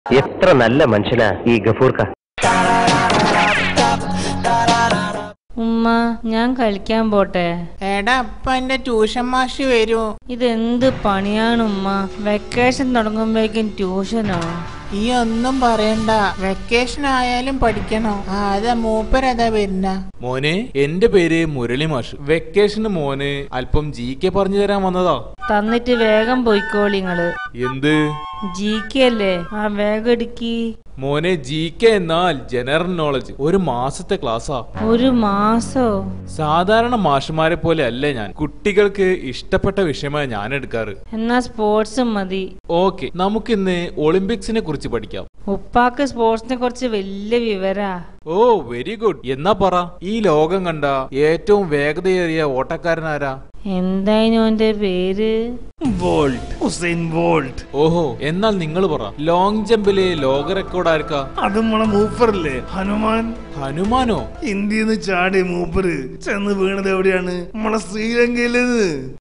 എത്ര നല്ല മനുഷ്യനാ ഈ ഗഫൂർക്ക ഉമ്മ ഞാൻ കളിക്കാൻ പോട്ടെ എടാ അപ്പ എന്റെ ട്യൂഷൻ മാഷ് വരൂ ഇതെന്ത് പണിയാണ് ഉമ്മ വെക്കേഷൻ തുടങ്ങുമ്പോഴേക്കും ട്യൂഷനോ ഈ ഒന്നും പറയണ്ട വെക്കേഷൻ ആയാലും പഠിക്കണം ആ അതാ മൂപ്പരതാ വരുന്ന മോനെ എന്റെ പേര് മുരളി മാഷ് വെക്കേഷന് മോന് അല്പം ജി കെ പറഞ്ഞു തരാൻ വന്നതാ തന്നിട്ട് വേഗം പോയിക്കോളി നിങ്ങള് എന്ത് ജി കെ അല്ലേ ആ വേഗം ഇടുക്കി മോനെ ജി കെ എന്നാൽ ജനറൽ നോളജ് ഒരു മാസത്തെ ക്ലാസ്സാ ഒരു മാസോ സാധാരണ മാഷുമാരെ പോലെ അല്ല ഞാൻ കുട്ടികൾക്ക് ഇഷ്ടപ്പെട്ട വിഷയമായി ഞാൻ എടുക്കാറ് എന്നാ സ്പോർട്സ് മതി ഓക്കെ നമുക്കിന്ന് ഒളിമ്പിക്സിനെ കുറിച്ച് പഠിക്കാം ഉപ്പാക്ക് സ്പോർട്സിനെ കുറിച്ച് വലിയ വിവരാ ഓ വെരി ഗുഡ് എന്നാ പറ ഈ ലോകം കണ്ട ഏറ്റവും വേഗതയേറിയ ഓട്ടക്കാരനാരാ എന്തായിരുന്നു അവന്റെ പേര് ബോൾട്ട് ഉസൈൻ ബോൾട്ട് ഓഹോ എന്നാൽ നിങ്ങൾ പറ ലോങ് ജമ്പിലെ ലോക റെക്കോർഡ് ആർക്കാ അത് നമ്മളെ മൂപ്പറല്ലേ ഹനുമാൻ ഹനുമാനോ ഇന്ത്യന്ന് ചാടി മൂപ്പര് ചെന്ന് വീണത് എവിടെയാണ് നമ്മളെ ശ്രീലങ്കയിലേത്